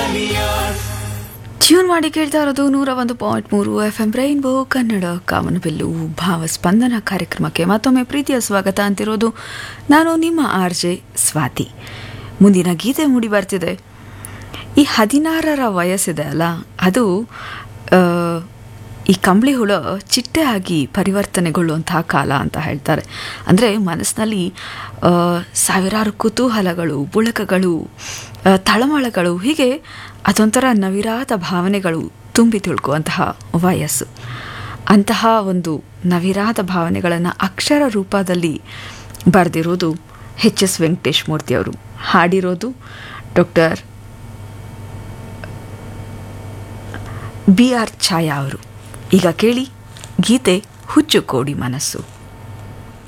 tune ಮಾಡಿ ಕೇಳ್ತಾ ಇರೋದು ನೂರ ಒಂದು ಪಾಯಿಂಟ್ ಮೂರು ಎಫ್ ಎಂ ರೈನ್ಬೋ ಕನ್ನಡ ಕಾಮನಬಿಲ್ಲು ಭಾವಸ್ಪಂದನ ಕಾರ್ಯಕ್ರಮಕ್ಕೆ ಮತ್ತೊಮ್ಮೆ ಪ್ರೀತಿಯ ಸ್ವಾಗತ ಅಂತಿರೋದು ನಾನು ನಿಮ್ಮ ಆರ್ ಜೆ ಸ್ವಾತಿ ಮುಂದಿನ ಗೀತೆ ಮೂಡಿ ಬರ್ತಿದೆ ಈ ಹದಿನಾರರ ವಯಸ್ಸಿದೆ ಅಲ್ಲ ಅದು ಆ, ಈ ಕಂಬಳಿ ಹುಳ ಚಿಟ್ಟೆ ಆಗಿ ಪರಿವರ್ತನೆಗೊಳ್ಳುವಂತಹ ಕಾಲ ಅಂತ ಹೇಳ್ತಾರೆ ಅಂದರೆ ಮನಸ್ಸಿನಲ್ಲಿ ಆ, ಸಾವಿರಾರು ಕುತೂಹಲಗಳು ಬುಳಕಗಳು ಆ, ತಳಮಳಗಳು ಹೀಗೆ ಅದೊಂಥರ ನವಿರಾದ ಭಾವನೆಗಳು ತುಂಬಿ ತುಳುಕುವಂತಹ ವಯಸ್ಸು ಅಂತಹ ಒಂದು ನವಿರಾದ ಭಾವನೆಗಳನ್ನು ಅಕ್ಷರ ರೂಪದಲ್ಲಿ ಬರೆದಿರೋದು ಎಚ್ ಎಸ್ ವೆಂಕಟೇಶ್ ಮೂರ್ತಿಯವರು ಹಾಡಿರೋದು ಡಾಕ್ಟರ್ ಬಿ ಆರ್ ಛಾಯಾ ಅವರು ಈಗ ಕೇಳಿ ಗೀತೆ ಹುಚ್ಚು ಕೋಡಿ ಮನಸ್ಸು